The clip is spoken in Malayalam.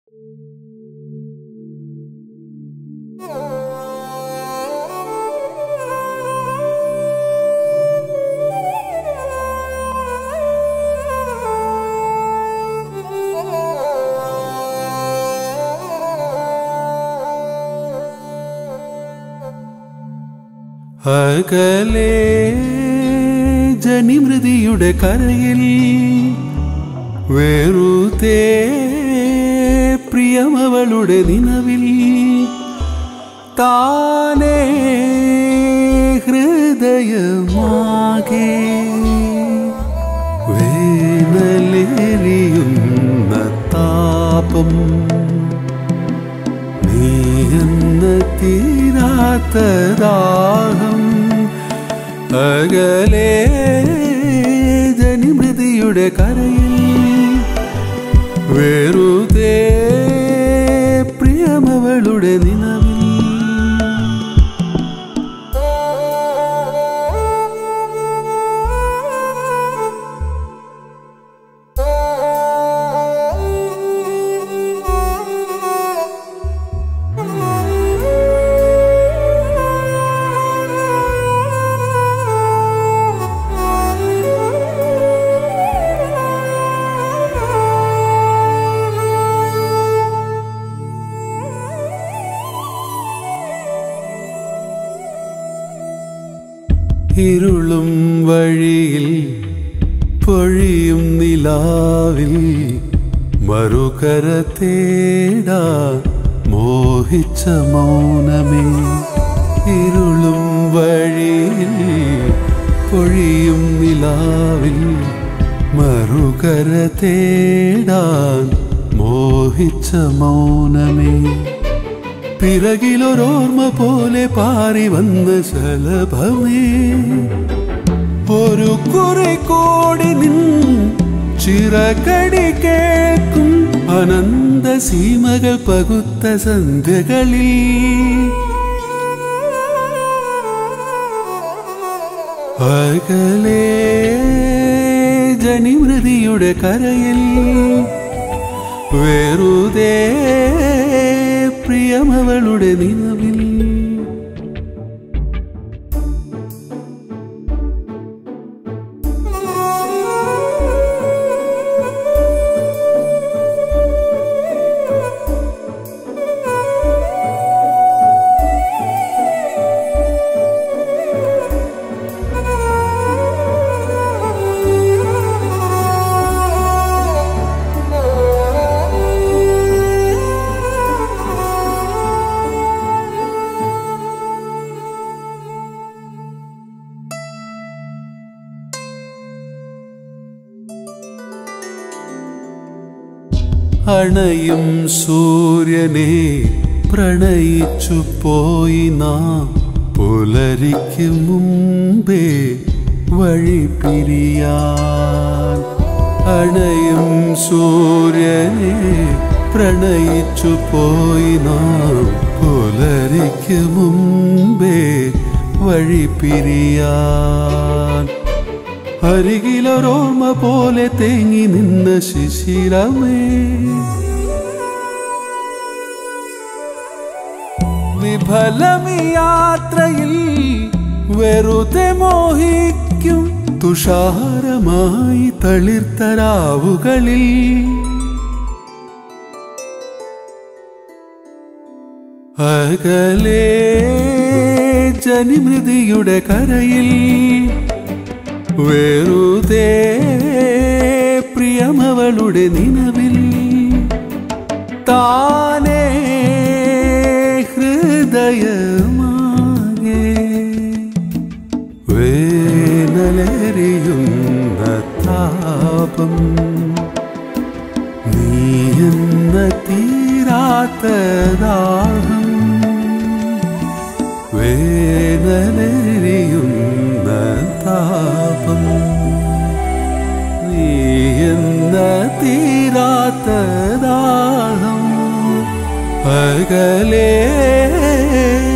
അകലേ ജനിമൃതിയുടെ കരയിൽ വേറുതേ പ്രിയമവളുടെ നിലവിൽ താനേ ഹൃദയമാകെ വേനലേറിയുന്ന താപം നീ എന്ന തീരാത്ത ദാഹം അകലേ ജനിമൃതിയുടെ കരയിൽ വെറുതെ പ്രിയമവളുടെ നിലവിൽ ഇരുളും വഴിയിൽ പൊഴിയും നിലാവിൽ മറുകര തേടാ മോഹിച്ച മൗനമേ ഇരുളും വഴിയിൽ പൊഴിയും നിലാവിൽ മറുകര തേടാൻ മോഹിച്ച മൗനമേ പിറകിലൊരോർമ്മ പോലെ പാറി വന്ന ശലഭമേ ഒരു കുറെ കോടി നിൻ ചിറകടി കേൾക്കും അനന്ത സീമകൾ പകുത്ത സന്ധ്യകളിൽ അകലേ ജനിമൃതിയുടെ കരയിൽ വെറുതെ പ്രിയമവളുടെ നിലവിൽ അണയും സൂര്യനെ പ്രണയിച്ചു പോയി നാം പുലരിക്ക് മുമ്പേ വഴി പിരിയാൻ അണയും സൂര്യനെ പ്രണയിച്ചു പോയി നാം പുലരിക്ക് മുമ്പേ വഴി പിരിയാൻ അരികിലൊരോർമ്മ പോലെ തേങ്ങി നിന്ന ശിശിരമേ വിഫലമി യാത്രയിൽ വെറുതെ മോഹിക്കും തുഷാരമായി തളിർത്തരാവുകളിൽ അകലേ ജനിമൃതിയുടെ കരയിൽ വെറുതെ പ്രിയമവളുടെ നിലവിൽ താനേ ഹൃദയമാകെ വേനലേറിയുന്ന താപം നീ എന്ന തീരാത്ത ദാഹം വേനലേറിയുന്ന താപം നീ എന്ന തീരാത്ത ദാഹം അകലേ